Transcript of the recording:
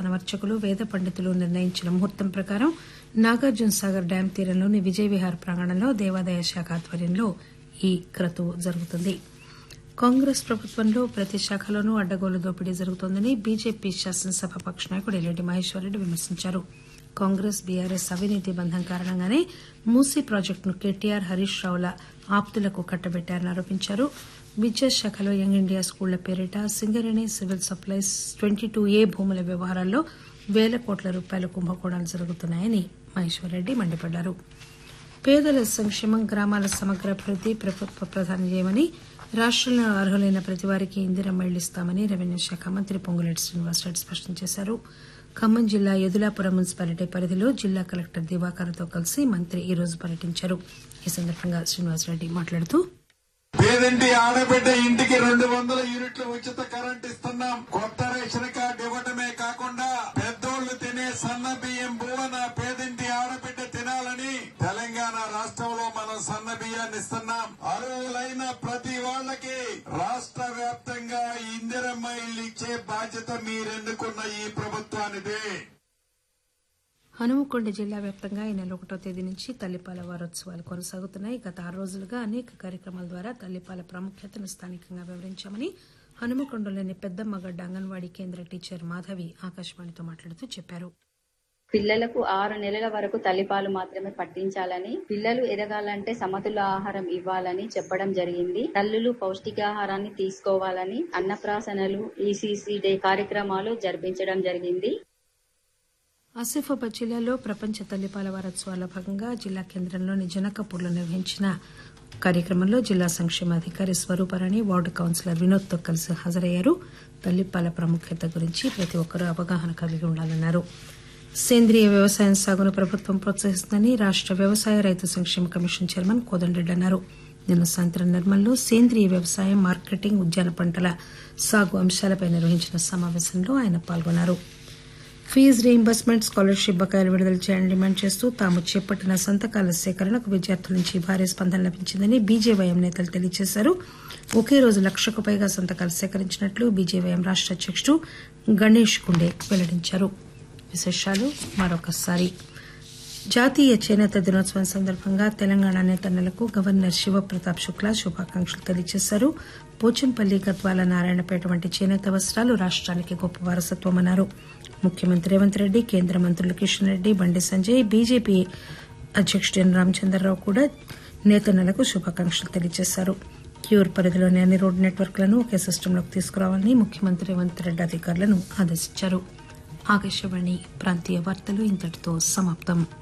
దేవస్థానం అర్చకులు వేద పండితులు నిర్ణయించిన ముహూర్తం ప్రకారం నాగార్జున సాగర్ డ్యాం తీరంలోని విజయ విహార్ ప్రాంగణంలో దేవాదాయ శాఖ ఆధ్వర్యంలో ఈ క్రతువు జరుగుతుంది కాంగ్రెస్ ప్రభుత్వంలో ప్రతి శాఖలోనూ అడ్డగోలు దోపిడీ జరుగుతోందని బీజేపీ శాసనసభ పక్ష నాయకుడు ఎల్లంటి మహేశ్వరరెడ్డి విమర్శించారు కాంగ్రెస్ బీఆర్ఎస్ అవినీతి బంధం కారణంగానే మూసీ ప్రాజెక్టును కేటీఆర్ హరీష్ రావుల ఆప్తులకు కట్టబెట్టారని ఆరోపించారు విద్యాశాఖలో యంగ్ ఇండియా స్కూళ్ల పేరిట Singareni civil supplies twenty two A భూముల వ్యవహారాల్లో పేల కోట్ల రూపాయల కుంభకోణాలు జరుగుతున్నాయని మహేశ్వరరెడ్డి మండిపడ్డారు పేదల సంక్షేమం గ్రామాల సమగ్ర అభివృద్ది ప్రభుత్వ ప్రధాన ధ్యేయమని రాష్టంలో అర్హులైన ప్రతి వారికి ఇందిరమ్మ ఇళ్లు ఇస్తామని రెవెన్యూ శాఖ మంత్రి పొంగులేటి శ్రీనివాసరెడ్డి స్పష్టం చేశారు ఖమ్మం జిల్లా యదులాపురం మున్సిపాలిటీ పరిధిలో జిల్లా కలెక్టర్ దివాకర్తో కలిసి మంత్రి ఈ రోజు పర్యటించారు ఈ సందర్భంగా శ్రీనివాసరెడ్డి మాట్లాడుతూ పేదింటి ఆడబిడ్డ ఇంటికి రెండు వందల యూనిట్ల ఉచిత కరెంట్ ఇస్తున్నాం కొత్త రేషన్ కార్డు ఇవ్వటమే కాకుండా పెద్దోళ్లు తినే సన్న బియ్యం భువన పేదింటి ఆడబిడ్డ తినాలని తెలంగాణ రాష్ట్రంలో మనం సన్న బియ్యాన్ని ఇస్తున్నాం అర్హులైన ప్రతి వాళ్ళకి రాష్ట్ర వ్యాప్తంగా ఇందిరమ్మ ఇల్లు ఇచ్చే బాధ్యత మీరెన్నుకున్న ఈ ప్రభుత్వానిదే హనుమకొండ జిల్లా వ్యాప్తంగా ఈ నెల ఒకటో తేదీ నుంచి తల్లిపాల వారోత్సవాలు కొనసాగుతున్నాయి గత ఆరు రోజులుగా అనేక కార్యక్రమాల ద్వారా తల్లిపాల ప్రాముఖ్యతను స్థానికంగా వివరించామని హనుమకొండలోని పెద్దమ్మగడ్డ అంగన్వాడీ కేంద్ర టీచర్ మాధవి ఆకాశవాణితో మాట్లాడుతూ చెప్పారు పిల్లలకు ఆరు నెలల వరకు తల్లిపాలు మాత్రమే పట్టించాలని పిల్లలు ఎదగాలంటే సమతుల ఆహారం ఇవ్వాలని చెప్పడం జరిగింది తల్లులు పౌష్టికాహారాన్ని తీసుకోవాలని అన్నప్రాసనలు ఈసీసీ డే కార్యక్రమాలు జరిపించడం జరిగింది ఆసిఫాబాద్ జిల్లాలో ప్రపంచ తల్లిపాల వారోత్సవాల్లో భాగంగా జిల్లా కేంద్రంలోని జనకపూర్లో నిర్వహించిన కార్యక్రమంలో జిల్లా సంక్షేమాధికారి స్వరూపరాణి వార్డు కౌన్సిలర్ వినోద్తో కలిసి హాజరయ్యారు తల్లిపాల ప్రాముఖ్యత గురించి ప్రతి ఒక్కరూ అవగాహన కలిగి ఉండాలన్నారు సేంద్రియ వ్యవసాయం సాగును ప్రభుత్వం ప్రోత్సహిస్తుందని రాష్ట వ్యవసాయ రైతు సంక్షేమ కమిషన్ చైర్మన్ కోదండరెడ్డి అన్నారు నిన్న సాయంత్రం నిర్మల్లో సేంద్రియ వ్యవసాయం మార్కెటింగ్ ఉద్యాన పంటల సాగు అంశాలపై నిర్వహించిన సమావేశంలో ఆయన పాల్గొన్నారు ఫీజు రీయింబర్స్మెంట్ స్కాలర్షిప్ బకాయిలు విడుదల చేయాలని డిమాండ్ చేస్తూ తాము చేపట్టిన సంతకాల సేకరణకు విద్యార్థుల నుంచి భారీ స్పందన లభించిందని బీజేవైఎం నేతలు తెలియజేశారు ఒకే రోజు లక్షకు పైగా సంతకాలు సేకరించినట్లు బీజేవైఎం రాష్ట అధ్యకుడు గణేష్ కుండే వెల్లడించారు విశేషాలు మరొకసారి జాతీయ చేనేత దినోత్సవం సందర్భంగా తెలంగాణ నేతన్నలకు గవర్నర్ శివప్రతాప్ శుక్లా శుభాకాంక్షలు తెలియజేశారు పోచంపల్లి గద్వాల నారాయణపేట వంటి చేనేత వస్త్రాలు రాష్ట్రానికి గొప్ప వారసత్వమన్నారు ముఖ్యమంత్రి రేవంత్ రెడ్డి కేంద్ర మంత్రులు కిషన్ రెడ్డి బండి సంజయ్ బీజేపీ అధ్యకుడు ఎన్ రామచంద్రరావు కూడా నేతన్నలకు శుభాకాంక్షలు తెలియజేశారు క్యూర్ పరిధిలోని అన్ని రోడ్డు నెట్వర్క్లను ఒకే సిస్టంలోకి తీసుకురావాలని ముఖ్యమంత్రి రేవంత్ రెడ్డి అధికారులను ఆదేశించారు ఆకాశవాణి ప్రాంతీయ వార్తలు ఇంతటితో సమాప్తం